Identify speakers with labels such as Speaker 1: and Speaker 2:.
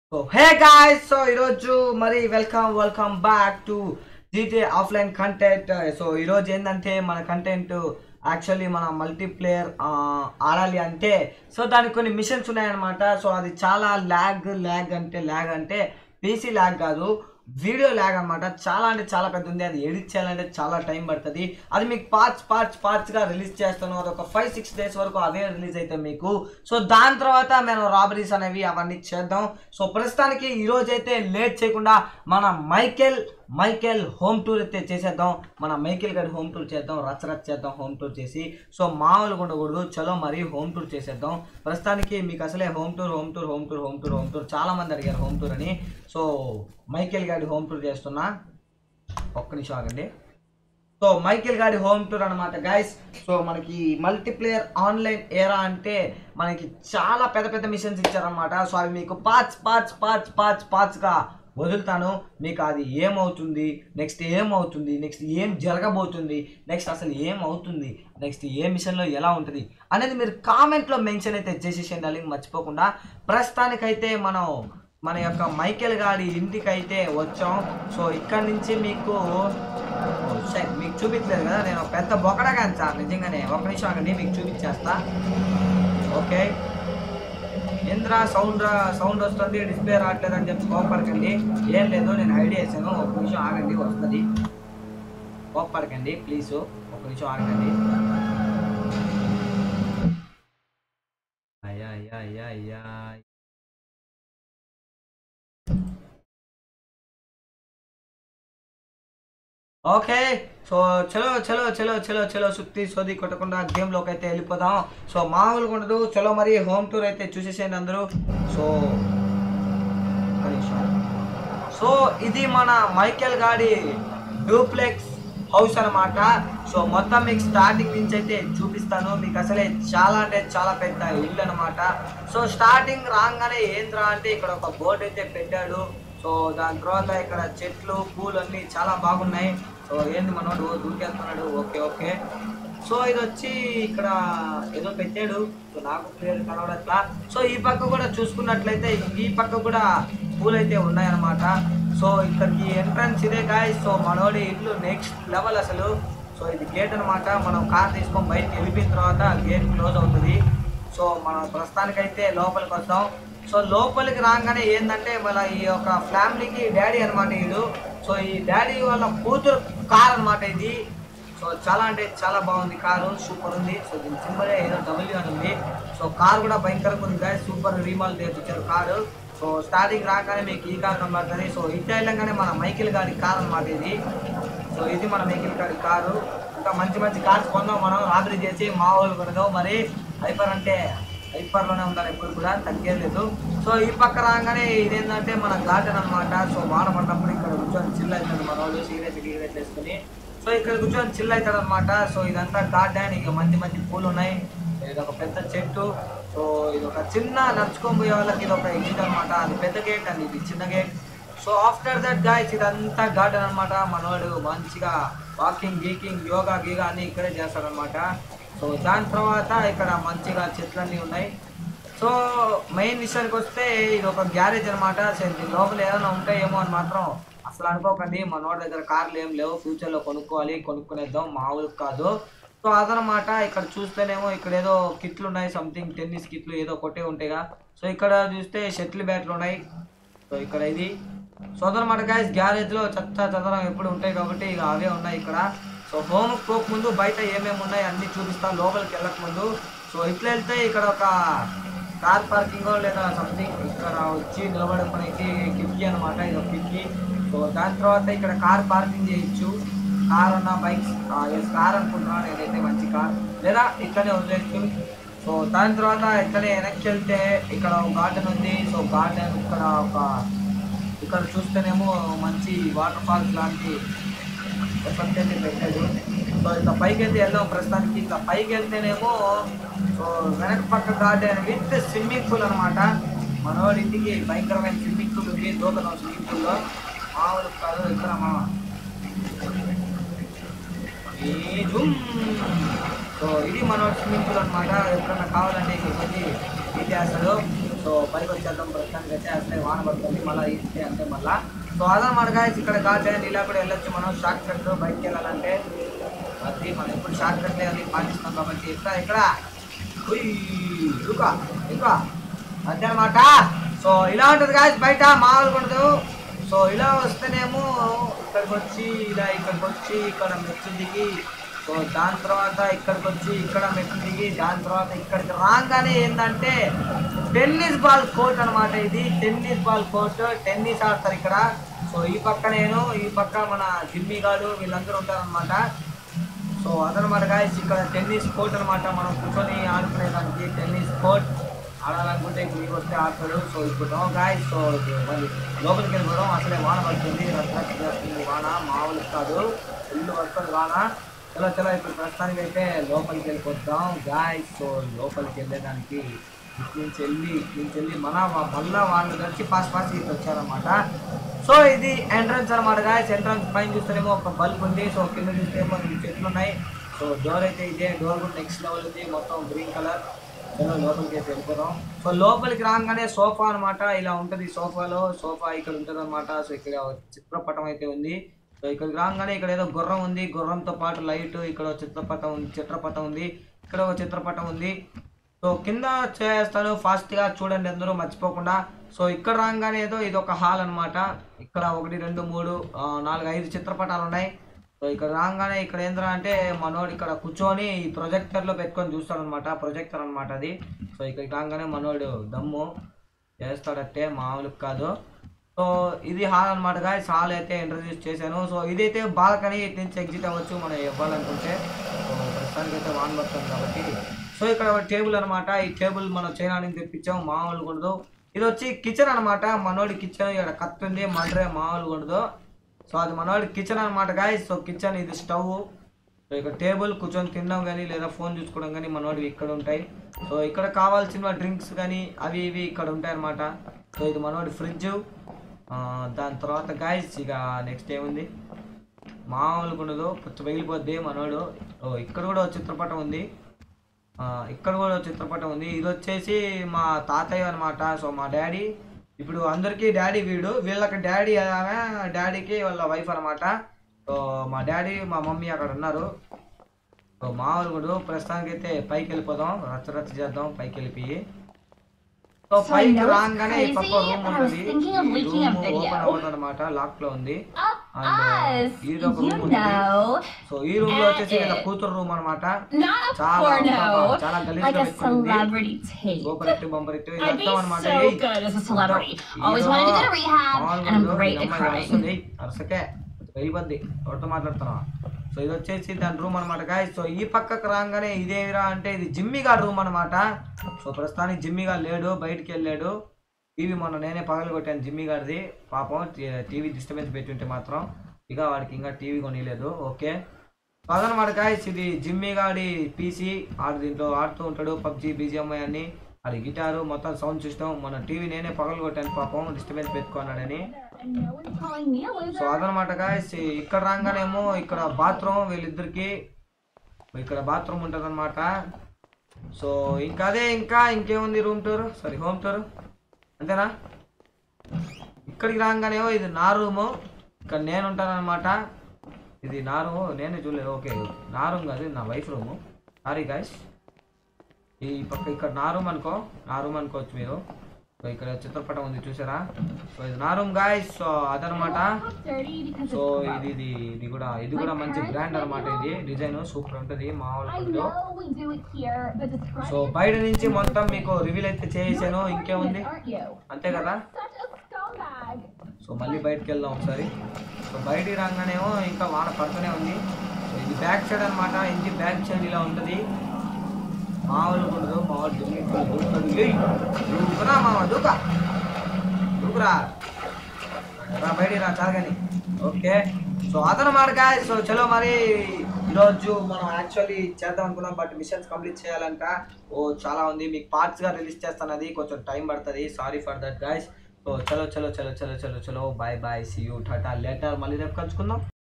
Speaker 1: So hey guys so ఈరోజు మరి welcome welcome back to GT offline content so ఈరోజు ఏంటంటే మన కంటెంట్ యాక్చువల్లీ మన మల్టీప్లేయర్ ఆడాలి అంటే సో దానికి కొన్ని మిషన్స్ ఉన్నాయన్నమాట సో అది చాలా ల్యాగ్ ల్యాగ్ అంటే ల్యాగ్ అంటే పీసీ ల్యాగ్ కాదు వీడియో ల్యాగ్ అనమాట చాలా అంటే చాలా పెద్ద ఉంది అది ఎడిట్ చేయాలంటే చాలా టైం పడుతుంది అది మీకు పార్ట్స్ పార్ట్స్ పార్ట్స్గా రిలీజ్ చేస్తాను అది ఒక ఫైవ్ సిక్స్ డేస్ వరకు అవే రిలీజ్ అవుతాయి మీకు సో దాని తర్వాత మేము రాబరీస్ అనేవి అవన్నీ చేద్దాం సో ప్రస్తుతానికి ఈరోజు అయితే లేట్ చేయకుండా మన మైకెల్ మైకెల్ హోమ్ టూర్ అయితే చేసేద్దాం మన మైకెల్ గడి హోమ్ టూర్ చేద్దాం రచ్చ రచ్చ చేద్దాం హోమ్ టూర్ చేసి సో మామూలుగా ఉండకూడదు చలో మరి హోమ్ టూర్ చేసేద్దాం ప్రస్తుతానికి మీకు అసలే home tour home tour home tour home tour home tour చాలా మంది అడిగారు హోమ్ టూర్ అని సో మైకేల్ గాడి హోమ్ టూర్ చేస్తున్నా ఒక్క నిమిషం ఆగండి సో మైకేల్ గాడి హోమ్ టూర్ అనమాట గైస్ సో మనకి మల్టీప్లేయర్ ఆన్లైన్ ఏరా అంటే మనకి చాలా పెద్ద పెద్ద మిషన్స్ ఇచ్చారనమాట సో అవి మీకు పార్ట్స్ పార్ట్స్ పార్ట్స్ పార్ట్స్ పార్ట్స్గా వదులుతాను మీకు అది ఏమవుతుంది నెక్స్ట్ ఏమవుతుంది నెక్స్ట్ ఏం జరగబోతుంది నెక్స్ట్ అసలు ఏం అవుతుంది నెక్స్ట్ ఏ మిషన్లో ఎలా ఉంటుంది అనేది మీరు కామెంట్లో మెన్షన్ అయితే చేసేసేయండి డార్లింగ్ మర్చిపోకుండా ప్రస్తుతానికైతే మనం మన యొక్క మైకేల్ గారి ఇంటికి అయితే వచ్చాం సో ఇక్కడ నుంచి మీకు ఓ, షై- మీకు చూపించలేదు కదా నేను ఒక పెద్ద బొకడగాను సార్ నిజంగానే ఒక నిమిషం ఆగండి మీకు చూపించేస్తా ఓకే ఇంద్ర సౌండ్ రా- సౌండ్ వస్తుంది డిస్ప్లే రావట్లేదు అని చెప్పి కోపడకండి ఏం లేదు నేను ఐడియా వేసాను ఒక నిమిషం ఆగండి వస్తుంది కోపడకండి ప్లీజ్ ఒక నిమిషం ఆగండి అయ్యా అయ్యా అయ్యా అయ్యా ఓకే సో చలో చలో చలో చలో చలో సుత్తి సోది కొట్టకుండా గేమ్లోకి అయితే వెళ్ళిపోదాం సో మామూలుగా ఉండదు చలో మరి హోమ్ టూర్ అయితే చూసేసేయండి అందరూ సో ఒక్క నిమిషం. సో ఇది మన మైకేల్ గాడి డూప్లెక్స్ హౌస్ అన్నమాట సో మొత్తం మీకు స్టార్టింగ్ నుంచి అయితే చూపిస్తాను మీకు అసలే చాలా అంటే చాలా పెద్ద ఇల్లు అనమాట సో స్టార్టింగ్ రాగానే ఏంద్రా అంటే ఇక్కడ ఒక బోర్డు అయితే పెట్టాడు సో దాని తర్వాత ఇక్కడ చెట్లు పూలు అన్నీ చాలా బాగున్నాయి సో ఏంది మనోడు దూకేస్తున్నాడు ఓకే ఓకే సో ఇది వచ్చి ఇక్కడ ఏదో పెట్టాడు సో నాకు క్లియర్ కనబడట్లా సో ఈ పక్క కూడా చూసుకున్నట్లయితే ఈ పక్క కూడా పూలు అయితే ఉన్నాయన్నమాట సో ఇక్కడికి ఎంట్రన్స్ ఇదే గాయ సో మనోడి ఇల్లు నెక్స్ట్ లెవెల్ అసలు సో ఇది గేట్ అన్నమాట మనం కార్ తీసుకొని బయటకు వెళ్ళిపోయిన తర్వాత గేట్ క్లోజ్ అవుతుంది సో మనం ప్రస్తుతానికైతే లోపలికి వస్తాం సో లోపలికి రాగానే ఏంటంటే మన ఈ యొక్క ఫ్యామిలీకి డాడీ అనమాట వీడు సో ఈ డాడీ వాళ్ళ కూతురు కార్ అన్నమాట ఇది సో చాలా అంటే చాలా బాగుంది కారు సూపర్ ఉంది సో దీని సింబలే ఏదో డబ్ల్యూ అని ఉంది సో కార్ కూడా భయంకరంగా ఉంది గాయ సూపర్ రీమాల్ తెచ్చారు కారు సో స్టార్టింగ్ రాగానే మీకు ఈ కార్ కనబడుతుంది సో ఇటు వెళ్ళంగానే మన మైకిల్ గారి కార్ అన్నమాట ఇది సో ఇది మన మైకిల్ గారి కారు ఇంకా మంచి మంచి కార్స్ కొన్నాం మనం రాత్రి చేసి మా వాళ్ళు కొనదు మరి హైపర్ అంటే హైపర్లోనే ఉంటారు ఎప్పుడు కూడా తగ్గేది లేదు సో ఈ పక్క రాగానే ఇదేంటంటే మన గార్డెన్ అన్నమాట సో వాన పడినప్పుడు ఇక్కడ కూర్చొని చిల్ అవుతుంది మన వాళ్ళు సిగరెట్ గిగరెట్ వేసుకొని సో ఇక్కడ కూర్చొని చిల్ అవుతాడు అనమాట సో ఇదంతా గార్డెన్ ఇక మంచి మంచి పూలు ఉన్నాయి ఇది ఒక పెద్ద చెట్టు సో ఇది ఒక చిన్న నడుచుకొని పోయే వాళ్ళకి ఇది ఒక ఎగ్జిట్ అనమాట అది పెద్ద గేట్ అండి ఇది చిన్న gate so after that guys ఇదంతా గార్డెన్ అనమాట మనోడు మంచిగా వాకింగ్ గీకింగ్ యోగా గీగా అన్ని ఇక్కడే చేస్తాడనమాట సో దాని తర్వాత ఇక్కడ మంచిగా చెట్లన్నీ ఉన్నాయి సో మెయిన్ విషయానికి వస్తే ఇది ఒక గ్యారేజ్ అనమాట దీని లోపల ఏదైనా ఉంటాయేమో అని మాత్రం అసలు అనుకోకండి మనోడి దగ్గర కార్లు ఏం లేవు ఫ్యూచర్లో కొనుక్కోవాలి కొనుక్కునేద్దాం మామూలు కాదు సో అదనమాట ఇక్కడ చూస్తేనేమో ఇక్కడ ఏదో కిట్లు ఉన్నాయి సంథింగ్ టెన్నిస్ కిట్లు ఏదో కొట్టే ఉంటాయిగా సో ఇక్కడ చూస్తే షటిల్ బ్యాట్లు ఉన్నాయి సో ఇక్కడ ఇది సో అదనమాట గాయస్ గ్యారేజ్ లో చెత్త చెదరం ఎప్పుడు ఉంటాయి కాబట్టి ఇక అవే ఉన్నాయి ఇక్కడ సో హోమ్ పోక ముందు బయట ఏమేమి ఉన్నాయి అన్ని చూపిస్తా లోపలికి వెళ్ళక ముందు సో ఇట్లా వెళ్తే ఇక్కడ ఒక కార్ పార్కింగ్ లేదా సంథింగ్ ఇక్కడ వచ్చి నిలబడుకోనికి కిటికీ అనమాట ఇది ఒక కిటికీ సో దాని తర్వాత ఇక్కడ కార్ పార్కింగ్ చేయొచ్చు కార్ అన్న బైక్స్ ఎస్ కార్ అనుకుంటున్నాను నేనైతే మంచి కార్ లేదా ఇక్కడే వదిలేచ్చు సో దాని తర్వాత ఇక్కడే వెనక్కి వెళ్తే ఇక్కడ ఒక గార్డెన్ ఉంది సో గార్డెన్ ఇక్కడ ఒక ఇక్కడ చూస్తేనేమో మంచి వాటర్ ఫాల్స్ లాంటి ఎఫెక్ట్ అయితే పెట్టాడు సో ఇట్లా పైకి అయితే వెళ్దాం ప్రస్తుతానికి ఇట్లా పైకి వెళ్తేనేమో సో వెనక పక్క గార్డెన్ విత్ స్విమ్మింగ్ పూల్ అనమాట మనవాడి ఇంటికి భయంకరమైన స్విమ్మింగ్ పూల్ ఉంది దూకదాం స్విమ్మింగ్ పూల్లో మామూలు కాదు ఇక్కడ మా ఈ జూమ్. సో ఇది మన స్విమ్మింగ్ పూల్ అనమాట ఎప్పుడన్నా కావాలంటే ఇక్కడికి వచ్చి ఇది చేస్తాడు సో పైకి వచ్చేద్దాం ప్రస్తుతానికి అయితే అసలే వాన పడుతుంది మళ్ళీ ఈస్తే అంటే మళ్ళీ సో అదనమాట గాయస్ ఇక్కడ గార్డెన్ ఇలా కూడా వెళ్ళొచ్చు మనం షార్ట్ కట్ బయటికి వెళ్ళాలంటే అది మనం ఎప్పుడు షార్ట్ కట్లే అని పాటిస్తాం కాబట్టి ఇక్కడ ఇక్కడ ఉయ్, ఇంకా ఇంకా అదనమాట సో ఇలా ఉంటుంది గాయస్ బయట మామూలుగా ఉండదు సో ఇలా వస్తేనేమో ఇక్కడికి వచ్చి ఇలా ఇక్కడికి వచ్చి ఇక్కడ మెట్లు దిగి సో దాని తర్వాత ఇక్కడికి వచ్చి ఇక్కడ మెట్లు దిగి దాని తర్వాత ఇక్కడికి రాగానే ఏంటంటే టెన్నిస్ బాల్ కోర్ట్ అన్నమాట ఇది టెన్నిస్ బాల్ కోర్ట్ టెన్నిస్ ఆడతారు ఇక్కడ సో ఈ పక్క నేను ఈ పక్క మన జిమ్మి గాడు వీళ్ళందరూ ఉంటారన్నమాట సో అదనమాట గాయస్ ఇక్కడ టెన్నిస్ కోర్ట్ అనమాట మనం కూర్చొని ఆడుకునేదానికి టెన్నిస్ కోర్ట్ ఆడాలనుకుంటే ఇప్పుడు మీకు వస్తే ఆడతాడు సో ఇప్పుడు గాయస్ సో ఇది మళ్ళీ లోపలికి వెళ్ళిపోవడం అసలే వాన పడుతుంది రత్నాకి చేస్తుంది వాన మామూలు కాదు ఇల్లు వస్తుంది వాన చలో చలో ఇప్పుడు ప్రస్తుతానికి అయితే లోపలికి వెళ్ళిపోతాం గాయస్ సో లోపలికి వెళ్ళేదానికి ఇటు నుంచి వెళ్ళి ఇటు నుంచి వెళ్ళి మన మళ్ళా వాళ్ళు కలిసి పాస్ పాస్ ఇటు వచ్చారనమాట సో ఇది ఎంట్రన్స్ అనమాట గాయస్ ఎంట్రన్స్ పైన చూస్తేనేమో ఒక బల్బ్ ఉంది సో కింద చూస్తేమో రెండు చెట్లు ఉన్నాయి సో డోర్ అయితే ఇదే డోర్ కూడా నెక్స్ట్ లెవెల్ ఉంది మొత్తం గ్రీన్ కలర్ చలో లోపలికి అయితే వెళ్ళిపోదాం సో లోపలికి రాగానే సోఫా అన్నమాట ఇలా ఉంటుంది సోఫాలో సోఫా ఇక్కడ ఉంటుంది అనమాట సో ఇక్కడ ఒక చిత్రపటం అయితే ఉంది సో ఇక్కడికి రాగానే ఇక్కడ ఏదో గుర్రం ఉంది గుర్రంతో పాటు లైట్ ఇక్కడ ఒక చిత్రపటం ఉంది చిత్రపటం ఉంది ఇక్కడ ఒక చిత్రపటం ఉంది సో కింద చేస్తాను ఫాస్ట్గా చూడండి అందరూ మర్చిపోకుండా సో ఇక్కడ రాగానే ఏదో ఇది ఒక హాల్ అన్నమాట ఇక్కడ ఒకటి రెండు మూడు ఆ, నాలుగు ఐదు చిత్రపటాలు ఉన్నాయి సో ఇక్కడ రాగానే ఇక్కడ ఏంద్రా అంటే మనోడు ఇక్కడ కూర్చొని ఈ ప్రొజెక్టర్లో పెట్టుకొని చూస్తాడు అనమాట ప్రొజెక్టర్ అనమాట అది సో ఇక్కడికి రాగానే మనోడు దమ్ము చేస్తాడట్టే మామూలు కాదు సో ఇది హాల్ అనమాట గాయస్ హాల్ అయితే ఇంట్రడ్యూస్ చేశాను సో ఇదైతే బాల్కనీ ఇటు నుంచి ఎగ్జిట్ అవ్వచ్చు మనం ఇవ్వాలనుకుంటే సో ప్రస్తుతానికి అయితే వాన్ పడుతుంది కాబట్టి సో ఇక్కడ ఒక టేబుల్ అనమాట ఈ టేబుల్ మనం చైనా నుంచి తెప్పించాం మామూలుగా ఉండదు ఇది వచ్చి కిచెన్ అనమాట మనోడి కిచెన్ ఇక్కడ కత్తి ఉంది మండ్రే మామూలుగా ఉండదు సో అది మనోడి కిచెన్ అనమాట గాయస్ సో కిచెన్ ఇది స్టవ్ సో ఇక్కడ టేబుల్ కూర్చొని తినడం కానీ లేదా ఫోన్ చూసుకోవడం కానీ మనోడివి ఇక్కడ ఉంటాయి సో ఇక్కడ కావాల్సిన డ్రింక్స్ కానీ అవి ఇవి ఇక్కడ ఉంటాయి అనమాట సో ఇది మనోడి ఫ్రిడ్జ్ దాని తర్వాత గాయస్ ఇక నెక్స్ట్ ఏముంది మామూలుగా ఉండదు పుచ్చు పగిలిపోద్ది మనోడు ఓ ఇక్కడ కూడా ఒక చిత్రపటం ఉంది ఆ, ఇక్కడ కూడా ఒక చిత్రపటం ఉంది ఇది వచ్చేసి మా తాతయ్య అనమాట సో మా డాడీ ఇప్పుడు అందరికీ డాడీ వీడు వీళ్ళకి డాడీ ఆమె డాడీకి వాళ్ళ వైఫ్ అనమాట సో మా డాడీ మా మమ్మీ అక్కడ ఉన్నారు సో మామూలు కూడా ప్రస్తుతానికి అయితే పైకి వెళ్ళిపోదాం రచ్చ రచ్చ చేద్దాం పైకి వెళ్ళిపోయి సో
Speaker 2: So I
Speaker 1: పైకి
Speaker 2: know it's
Speaker 1: రాగానే ఈ పక్క
Speaker 2: crazy,
Speaker 1: room
Speaker 2: but I was
Speaker 1: ఉంటుంది
Speaker 2: thinking of
Speaker 1: ఈ
Speaker 2: leaking a
Speaker 1: room
Speaker 2: video.
Speaker 1: Open అవ్వదు అనమాట లాక్ లో ఉంది
Speaker 2: Of
Speaker 1: And, uh,
Speaker 2: us,
Speaker 1: ఇది ఒక
Speaker 2: you
Speaker 1: రూమ్ ఉంది
Speaker 2: know,
Speaker 1: సో ఈ రూమ్ లో వచ్చేసి వీళ్ళ
Speaker 2: Eh, eh.
Speaker 1: కూతురు రూమ్ అనమాట
Speaker 2: not a
Speaker 1: చాలా
Speaker 2: porno,
Speaker 1: చాలా గలీజ్గా
Speaker 2: like a
Speaker 1: పెట్టుకుంది.
Speaker 2: celebrity tape.
Speaker 1: Super hit bumper hit
Speaker 2: I'd be
Speaker 1: ఇదంతా అనమాట
Speaker 2: so
Speaker 1: ఏయ్,
Speaker 2: good as a celebrity.
Speaker 1: ఈ
Speaker 2: Always
Speaker 1: రో-
Speaker 2: wanted to go to rehab,
Speaker 1: మామూలుగా
Speaker 2: and I'm
Speaker 1: ఉండదు,
Speaker 2: great
Speaker 1: ఈ
Speaker 2: at
Speaker 1: అమ్మాయి
Speaker 2: crying.
Speaker 1: అరుస్తుంది అరసకే వెళ్ళిపోద్ది ఎవరితో మాట్లాడుతున్నా సో ఇది వచ్చేసి దాని రూమ్ అనమాట గాయ సో ఈ పక్కకు రాగానే ఇదేమిరా అంటే ఇది జిమ్మి గారి రూమ్ అనమాట సో ప్రస్తుతానికి జిమ్మి గారు లేడు బయటికి వెళ్ళాడు టీవీ మొన్న నేనే పగలు కొట్టాను జిమ్మి గారిది పాపం టీవీ డిస్టర్బెన్స్ పెట్టి ఉంటే మాత్రం ఇక వాడికి ఇంకా టీవీ కొనిలేదు ఓకే సో అదనమాట గాయస్ ఇది జిమ్మి గాడి పీసీ ఆడు దీంట్లో ఆడుతూ ఉంటాడు పబ్జి బీజిఎంఐ అని అది గిటారు మొత్తం సౌండ్ సిస్టమ్ మన టీవీ నేనే పగలు కొట్టాను పాపం డిస్టర్బెన్స్ పెట్టుకున్నాడని
Speaker 2: And no one's calling me a
Speaker 1: so
Speaker 2: loser.
Speaker 1: అదనమాట గాయస్ ఇక్కడ రాగానేమో ఇక్కడ బాత్రూమ్ వీళ్ళిద్దరికి ఇక్కడ బాత్రూమ్ ఉంటుంది అనమాట సో ఇంకా అదే ఇంకా ఇంకేముంది room tour sorry home tour అంతేనా ఇక్కడికి రాగానేమో ఇది నా రూము ఇక్కడ నేను ఉంటానన్నమాట ఇది నా రూము నేనే చూడలేదు ఓకే నా రూమ్ కాదు ఇది నా వైఫ్ రూము సారీ గాయస్ ఈ పక్క ఇక్కడ నా రూమ్ అనుకో నా రూమ్ అనుకోవచ్చు మీరు సో ఇక్కడ చిత్రపటం ఉంది చూసారా సో ఇది నా రూమ్ గాయస్ సో అదనమాట
Speaker 2: Dirty because
Speaker 1: సో
Speaker 2: it's
Speaker 1: ఇది ఇది ఇది కూడా ఇది కూడా మంచి బ్రాండ్ అనమాట ఇది డిజైన్ సూపర్ ఉంటుంది మామూలు
Speaker 2: I
Speaker 1: ఉండదు.
Speaker 2: know we do it here, but describe
Speaker 1: so బయట నుంచి మొత్తం మీకు రివీల్ అయితే చేసాను ఇంకేముంది
Speaker 2: aren't you?
Speaker 1: అంతే కదా
Speaker 2: Such a scumbag.
Speaker 1: సో మళ్ళీ బయటకు వెళ్దాం ఒకసారి సో బయటికి రాగానేమో ఇంకా వాన పడుతూనే ఉంది సో ఇది బ్యాక్ సైడ్ అనమాట ఇంటి బ్యాక్ సైడ్ ఇలా ఉంటుంది మామూలు ఉండదు మామూలు దుమ్మి దూకుతాడు ఏయ్ దూకురా మామ దూక దూకురా రా బయటికి రా చాలని ఓకే సో అదనమాట గాయస్ సో చలో మరి ఈరోజు మనం యాక్చువల్లీ చేద్దాం అనుకున్నాం బట్ మిషన్స్ కంప్లీట్ చేయాలంట ఓ చాలా ఉంది మీకు పార్ట్స్ గా రిలీజ్ చేస్తాను అది కొంచెం టైం పడుతుంది sorry for that guys so చలో చలో చలో చలో చలో చలో బాయ్ బాయ్ సీ యూ టాటా లేటర్ మళ్ళీ రేపు కలుసుకుందాం